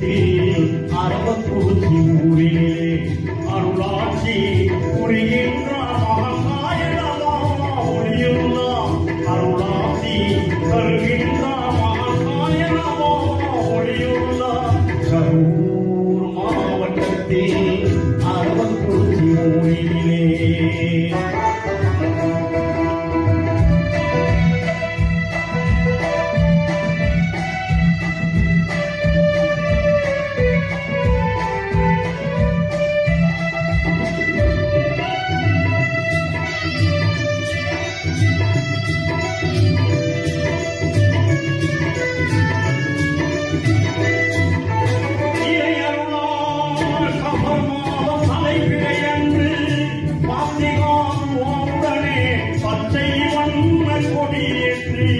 மாவட்டத்தில் அரவக்குறிச்சி ஊரிலே அருளாட்சி புரிகின்ற மகாநாயகமா ஒளியுள்ளாம் அருளாட்சி தருகின்ற மகாநாயகமா ஒளியுள்ளாம் கரூர் மாவட்டத்தில் அரவக்குறிச்சி ஊரிலே இறையருளால் கபர்மாதம் தலைப்பிழையன்று பாத்திகான் உடனே பச்சை வண்ண கொடியேற்றி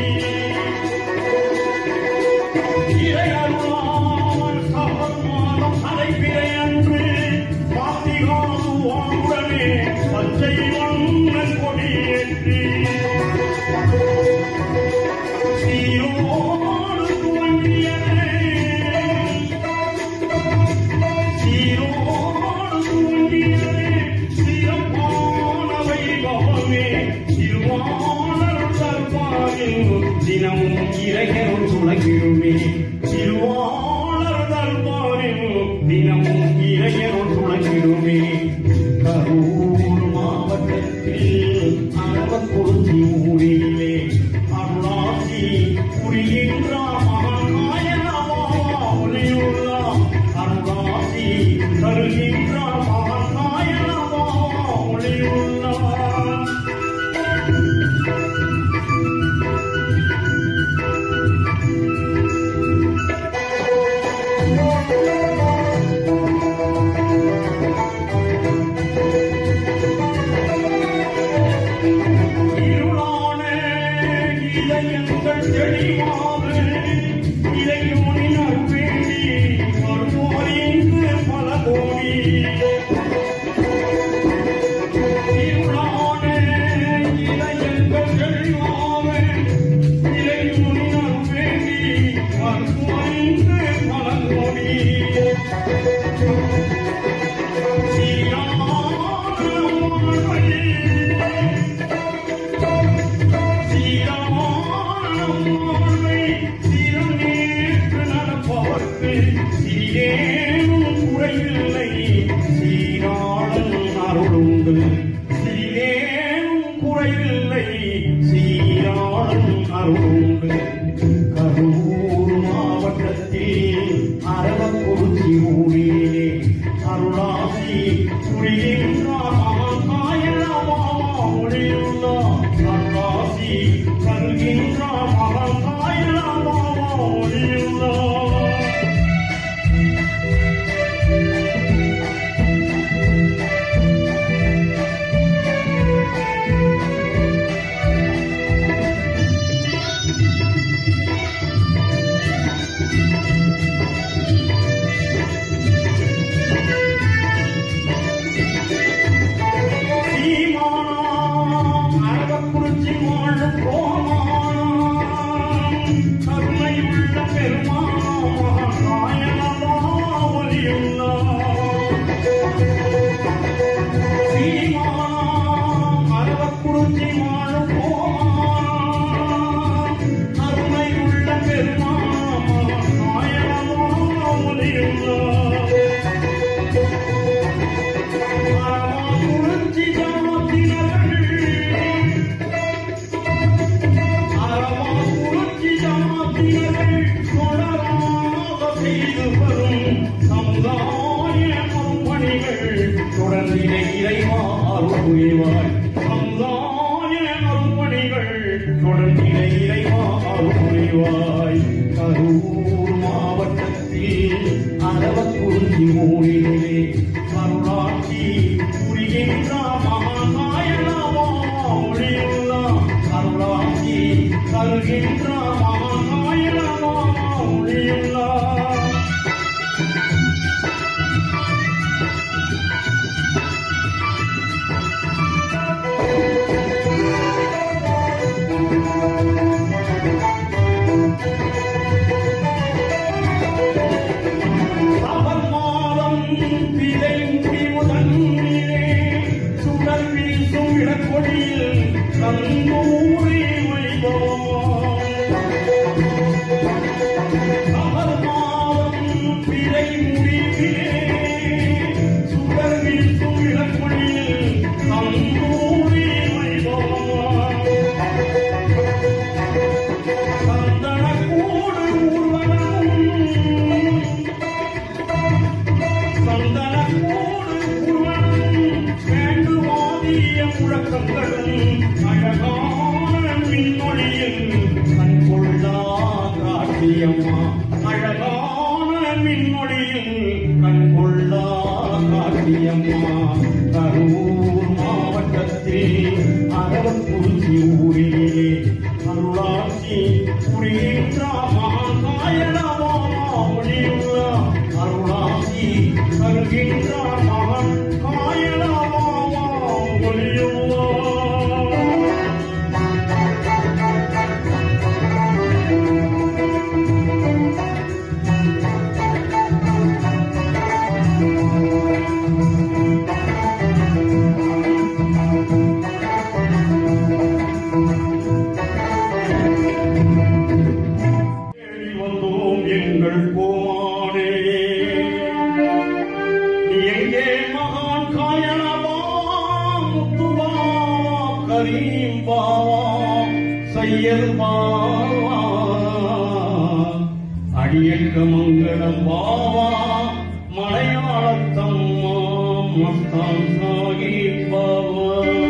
இறையருளால் கபர்மாதம் தலைப்பிழையன்று பாத்திகான் உடனே பச்சை வண்ண கொடியேற்றி சீரோடு துவங்கியதே சீரோடு தூண்டியதே சிறப்பானவை பவமே திருவாளர் தர்பாரில் தினமும் இறையரும் துளங்கிடுமே திருவாளர் தர்பாரில் தினமும் இறையரும் துளங்கிடுமே கரூர் மாவட்டத்தில் அரவக்குறிச்சி ஊரிலே அருளாசி புரிகின்ற மகாநாயகமா ஒளியுள்ளாம் அருளாசி தருகின்ற மகாநாயகமா ஒளியுள்ளாம் இருளான இதயங்கள் தெளிவாக இறையோனின் வேண்டி வருவோர் இங்கு பல கோடி இருளான இதயங்கள் தெளிவாக இறையோனின் வேண்டி வருவோர் இங்கு பல கோடி சீரான வாழ்வை சீரானே சீரநேற்று நடப்பவர்க்கு சீரேனும் குறைவில்லை சீராளன் அருளுண்டு சீரேனும் குறைவில்லை சீராளன் அருளுண்டு கரூர் மாவட்டத்தில் அரவக்குறிச்சி ஊரிலே அருளாசி புரிகின்றார் மகாநாயகமா ஒளியுள்ளார் அருளாசி தருகின்றார் மகாநாயகமா ஒளியுள்ளார் சீமானாம் அரவக்குறிச்சி வாழும் கோமானாம் கருணையுள்ள பெருமானாம் மகாநாயகமா ஒளியுள்ளார் சீமானாம் அரவக்குறிச்சி வாழும் கோமானாம் கருணையுள்ள பெருமானாம் மகாநாயகமா ஒளியுள்ளார் அரவக்குறிச்சி ஜாத்தினர்கள் அரவக்குறிச்சி ஜாத்தினர்கள் தொடராக செய்து வரும் சமுதாய பணிகள் தொடர்ந்திட இறைவா அருள் புரிவாய் சமுதாய பணிகள் தொடர்ந்திட இறைவா அருள் புரிவாய் கரூர் மாவட்டத்தில் அரவக்குறிச்சி ஊரிலே அருளாட்சி புரிகின்ற மகாநாயகமா ஒளியுள்ளா அருளாட்சி தருகின்ற மகாநாயகமா ஒளியுள்ளா மடியில் கண் கொள்ளா காட்டியம்மா கரூர் மாவட்டத்தில் அரவக்குறிச்சி ஊரிலே அருளாட்சி புரிகின்ற மகாநாயனமா முடியுள்ள அருளாட்சி தருகின்ற மகன் காயனமா ஒளியுள்ள தேடி வந்தோம் எங்கள் கோமானே நீ எங்கே மகான் காயனவா முத்துவா கரீம் பாவா சையது பாவா அடியக்க மங்களம் பாவா மலையாளத்தம்மா மஸ்தான் சாகிப் பாவா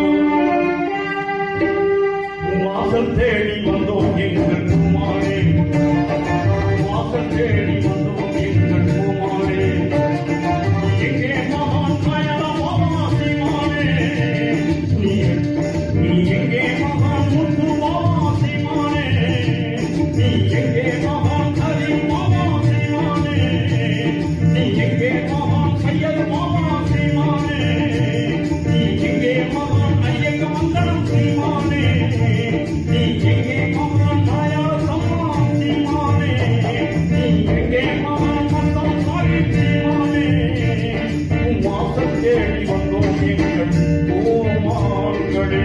வாசல் தேடி வந்தோம் எங்கள் குமாரே வாசல் தேடி வந்தோம் எங்கள் குமாரே எங்கே மகான் பயணமாசிமானே நீ நீ எங்கே மகான் முத்துவாசிமானே நீ எங்கே மகான் கரிமாசிமானே நீ எங்கே மகான் சையது மாசிமானே நீ எங்கே மகான் ஐயக மங்களம் சீமானே நீ எங்கே மகான் மாயா சம்மான் சீமானே நீ எங்கே மகான் மத்தம் சாரி சீமானே உன் வாசல் தேடி வந்தோம் எங்கள் கோமான்களே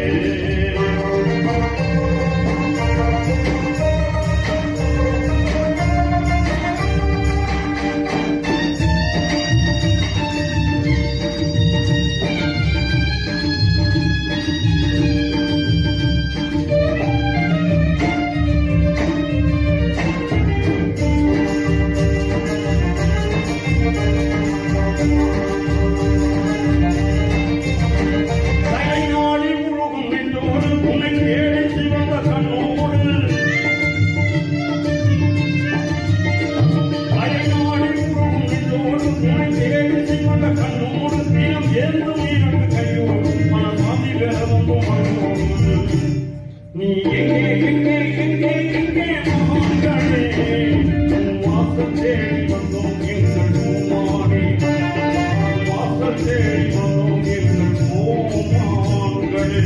தலைநாடி உருகும் நெஞ்சோடு உன்னை தேடி சிவந்த கண்ணோடு தலைநாடி உருகும் நெஞ்சோடு உன்னை தேடி சிவந்த கண்ணோடு தினம் ஏந்தும் இரண்டு கையோடு மனசாந்தி பெற வந்தோம் மனோடு நீ எங்கே எங்கே எங்கே எங்கே மகான்களே உன் வாசல் தேடி வந்தோம் எங்கள் பூமானே வாசல் தேடி வந்தோம் எங்கள் பூமான்களே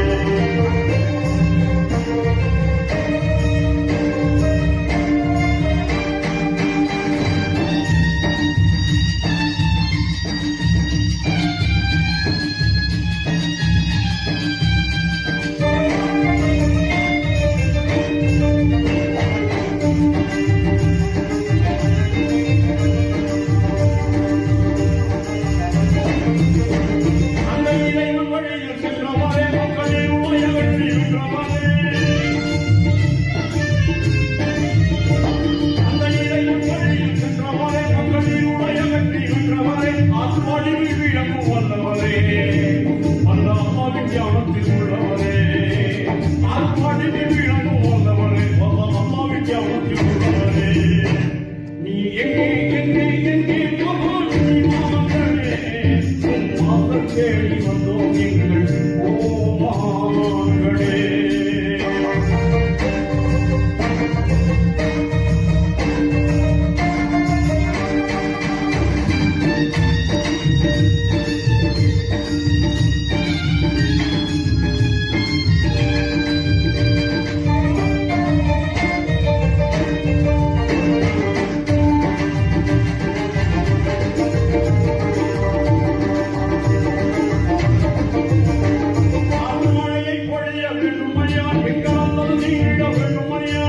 அந்த இறைவன் வழியில் சென்றவரே மக்களின் உயர்த்தி வென்றவரே அந்த இறைவன் வழியில் சென்றவரே மக்களின் உயர்த்தி வென்றவரே ஆத்மாடிவில் விளங்கும் வல்லவரே அந்த அம்மா விஞ்ஞானத்தில் உள்ளவரே ஆத்மாடிவில் விளங்கும் வல்லவரே அந்த அம்மா விஞ்ஞானத்தில் உள்ளவரே நீ எங்கே எங்கே எங்கே மகான் மகான்களே உன் வாசல் தேடி வந்தோம் எங்கள் ஓமான்களே அருள்மழையை பொழிய வேண்டுமையா எங்காலும் நீட வேண்டுமையா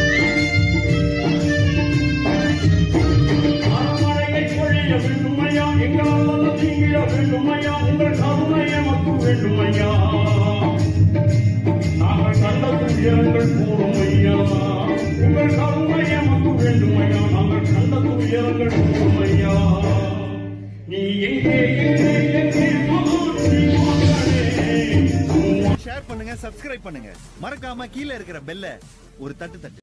அருள்மழையை பொழிய வேண்டுமையா எங்காலும் நீங்கிட வேண்டுமையா உங்கள் கருணை எமக்கு வேண்டுமையா நாங்கள் கண்ட துயரங்கள் கூறுமையா உங்கள் கருணை எமக்கு வேண்டுமையா நாங்கள் கண்ட துயரங்கள் கூறுமையா நீ எங்கே எங்கே எங்கே மகான் ஸ்ரீமான்களே ஷேர் பண்ணுங்க சப்ஸ்கிரைப் பண்ணுங்க மறக்காம கீழே இருக்கிற பெல்ல ஒரு தட்டு தட்டு